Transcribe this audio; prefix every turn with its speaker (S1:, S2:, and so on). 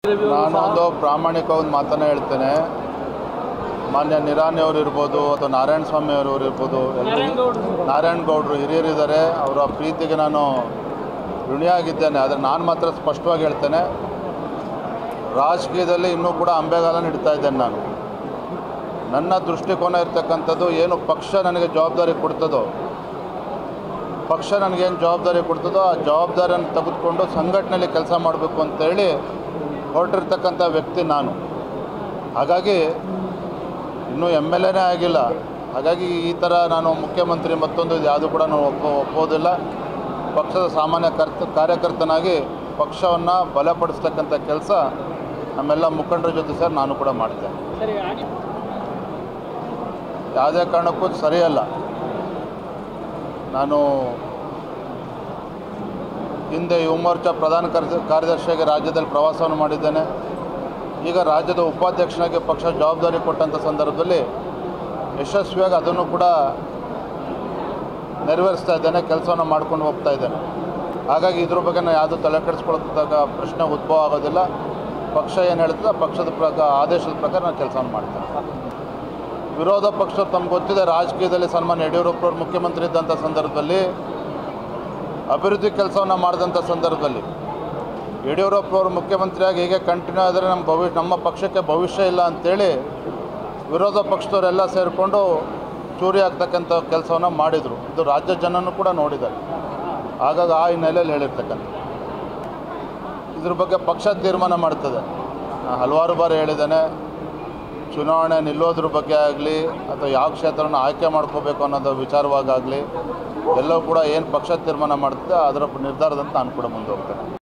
S1: ನಾನು ಒಂದು ಪ್ರಾಮಾಣಿಕ ಒಂದು ಮಾತನ್ನ ಹೇಳ್ತೇನೆ ಮಾನ್ಯ ನಿರಾಣಿ ಅವರು ಇರ್ಬೋದು ಅಥವಾ ನಾರಾಯಣ ಸ್ವಾಮಿ ಅವರು ಇರ್ಬೋದು ಎಲ್ಲರೂ ನಾರಾಯಣ ಗೌಡರು ಹಿರಿಯರಿದ್ದಾರೆ ಅವರ ಪ್ರೀತಿಗೆ ನಾನು ಋಣಿಯಾಗಿದ್ದೇನೆ ಆದರೆ ನಾನು ಮಾತ್ರ ಸ್ಪಷ್ಟವಾಗಿ ಹೇಳ್ತೇನೆ ರಾಜಕೀಯದಲ್ಲಿ ಇನ್ನೂ ಕೂಡ ಅಂಬೆಗಾಲನ್ನು ಇಡ್ತಾ ಇದ್ದೇನೆ ನಾನು ನನ್ನ ದೃಷ್ಟಿಕೋನ ಇರ್ತಕ್ಕಂಥದ್ದು ಏನು ಪಕ್ಷ ನನಗೆ ಜವಾಬ್ದಾರಿ ಕೊಡ್ತದೋ ಪಕ್ಷ ನನಗೇನು ಜವಾಬ್ದಾರಿ ಕೊಡ್ತದೋ ಆ ಜವಾಬ್ದಾರಿಯನ್ನು ತೆಗೆದುಕೊಂಡು ಸಂಘಟನೆಯಲ್ಲಿ ಕೆಲಸ ಮಾಡಬೇಕು ಅಂತೇಳಿ ಹೊರಟಿರ್ತಕ್ಕಂಥ ವ್ಯಕ್ತಿ ನಾನು ಹಾಗಾಗಿ ಇನ್ನೂ ಎಮ್ ಎಲ್ ಎನೇ ಆಗಿಲ್ಲ ಹಾಗಾಗಿ ಈ ಥರ ನಾನು ಮುಖ್ಯಮಂತ್ರಿ ಮತ್ತೊಂದು ಇದು ಯಾವುದು ಕೂಡ ನಾನು ಒಪ್ಪೋ ಒಪ್ಪೋದಿಲ್ಲ ಪಕ್ಷದ ಸಾಮಾನ್ಯ ಕರ್ತ ಕಾರ್ಯಕರ್ತನಾಗಿ ಪಕ್ಷವನ್ನು ಬಲಪಡಿಸ್ತಕ್ಕಂಥ ಕೆಲಸ ನಮ್ಮೆಲ್ಲ ಮುಖಂಡರ ಜೊತೆ ಸರ್ ನಾನು ಕೂಡ ಮಾಡ್ತೇನೆ ಯಾವುದೇ ಕಾರಣಕ್ಕೂ ಸರಿಯಲ್ಲ ನಾನು ಹಿಂದೆ ಯುವ ಮೋರ್ಚಾ ಪ್ರಧಾನ ಕಾರ್ಯ ಕಾರ್ಯದರ್ಶಿಯಾಗಿ ರಾಜ್ಯದಲ್ಲಿ ಪ್ರವಾಸವನ್ನು ಮಾಡಿದ್ದೇನೆ ಈಗ ರಾಜ್ಯದ ಉಪಾಧ್ಯಕ್ಷನಾಗಿ ಪಕ್ಷ ಜವಾಬ್ದಾರಿ ಕೊಟ್ಟಂಥ ಸಂದರ್ಭದಲ್ಲಿ ಯಶಸ್ವಿಯಾಗಿ ಅದನ್ನು ಕೂಡ ನೆರವೇರಿಸ್ತಾ ಇದ್ದೇನೆ ಕೆಲಸವನ್ನು ಮಾಡ್ಕೊಂಡು ಹೋಗ್ತಾ ಇದ್ದೇನೆ ಹಾಗಾಗಿ ಇದ್ರ ಬಗ್ಗೆ ನಾನು ಯಾವುದೂ ತಲೆ ಕೆಡಿಸ್ಕೊಳ್ತಕ್ಕ ಪ್ರಶ್ನೆ ಉದ್ಭವ ಆಗೋದಿಲ್ಲ ಪಕ್ಷ ಏನು ಹೇಳ್ತದೆ ಆ ಪಕ್ಷದ ಪ್ರಕಾರ ಆದೇಶದ ಪ್ರಕಾರ ನಾನು ಕೆಲಸವನ್ನು ಮಾಡ್ತೇನೆ ವಿರೋಧ ಪಕ್ಷ ತಮ್ಗೆ ಗೊತ್ತಿದೆ ರಾಜಕೀಯದಲ್ಲಿ ಸನ್ಮಾನ್ಯ ಯಡಿಯೂರಪ್ಪರವ್ರು ಮುಖ್ಯಮಂತ್ರಿ ಇದ್ದಂಥ ಸಂದರ್ಭದಲ್ಲಿ ಅಭಿವೃದ್ಧಿ ಕೆಲಸವನ್ನು ಮಾಡಿದಂಥ ಸಂದರ್ಭದಲ್ಲಿ ಯಡಿಯೂರಪ್ಪನವರು ಮುಖ್ಯಮಂತ್ರಿಯಾಗಿ ಹೀಗೆ ಕಂಟಿನ್ಯೂ ಆದರೆ ನಮ್ಮ ಭವಿಷ್ಯ ನಮ್ಮ ಪಕ್ಷಕ್ಕೆ ಭವಿಷ್ಯ ಇಲ್ಲ ಅಂತೇಳಿ ವಿರೋಧ ಪಕ್ಷದವರೆಲ್ಲ ಸೇರಿಕೊಂಡು ಚೂರಿ ಆಗ್ತಕ್ಕಂಥ ಕೆಲಸವನ್ನು ಮಾಡಿದರು ಇದು ರಾಜ್ಯ ಜನನೂ ಕೂಡ ನೋಡಿದ್ದಾರೆ ಹಾಗಾಗಿ ಆ ಹಿನ್ನೆಲೆಯಲ್ಲಿ ಹೇಳಿರ್ತಕ್ಕಂಥ ಇದ್ರ ಬಗ್ಗೆ ಪಕ್ಷ ತೀರ್ಮಾನ ಮಾಡ್ತದೆ ನಾನು ಹಲವಾರು ಬಾರಿ ಹೇಳಿದ್ದೇನೆ ಚುನಾವಣೆ ನಿಲ್ಲೋದ್ರ ಬಗ್ಗೆ ಆಗಲಿ ಅಥವಾ ಯಾವ ಕ್ಷೇತ್ರನ ಆಯ್ಕೆ ಮಾಡ್ಕೋಬೇಕು ಅನ್ನೋದು ವಿಚಾರವಾಗಲಿ ಎಲ್ಲವೂ ಕೂಡ ಏನು ಪಕ್ಷ ತೀರ್ಮಾನ ಮಾಡ್ತದೆ ಅದರ ನಿರ್ಧಾರದಂತೆ ನಾನು ಕೂಡ ಮುಂದೆ ಹೋಗ್ತೇನೆ